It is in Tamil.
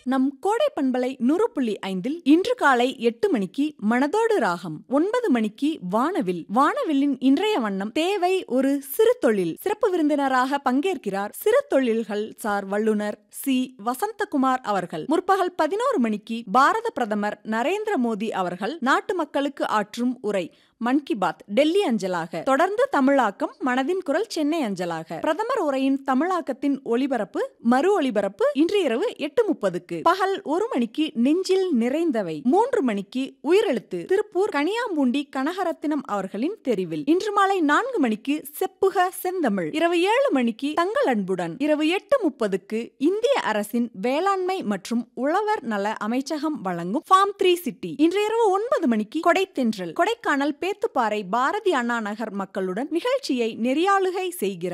நம் கோடை பண்பலை நூறு புள்ளி ஐந்தில் இன்று காலை எட்டு மணிக்கு மனதோடு ராகம் ஒன்பது மணிக்கு வானவில் வானவில்லின் இன்றைய வண்ணம் தேவை ஒரு சிறு தொழில் சிறப்பு விருந்தினராக பங்கேற்கிறார் சிறு தொழில்கள் சார் வல்லுனர் சி வசந்தகுமார் அவர்கள் முற்பகல் பதினோரு மணிக்கு பாரத பிரதமர் நரேந்திர மோடி அவர்கள் நாட்டு மக்களுக்கு ஆற்றும் உரை மன் கி பாத் டெல்லி அஞ்சலாக தொடர்ந்து தமிழாக்கம் மனதின் குரல் சென்னை அஞ்சலாக பிரதமர் உரையின் தமிழாக்கத்தின் ஒளிபரப்பு மறு ஒளிபரப்பு இன்று இரவு எட்டு முப்பதுக்கு பகல் ஒரு மணிக்கு நெஞ்சில் நிறைந்தவை மூன்று மணிக்கு உயிரெழுத்து திருப்பூர் கனியாம்பூண்டி கனகரத்தினம் அவர்களின் தெரிவில் இன்று மாலை நான்கு மணிக்கு செப்புக செந்தமிழ் இரவு ஏழு மணிக்கு தங்கள் அன்புடன் இரவு எட்டு முப்பதுக்கு இந்திய அரசின் வேளாண்மை மற்றும் உழவர் நல அமைச்சகம் வழங்கும் ஃபார்ம் த்ரீ சிட்டி இன்று இரவு ஒன்பது மணிக்கு கொடைத்தென்றல் கொடைக்கானல் பேத்துப்பாறை பாரதி அண்ணா நகர் மக்களுடன் நிகழ்ச்சியை நெறியாளுகை செய்கிறார்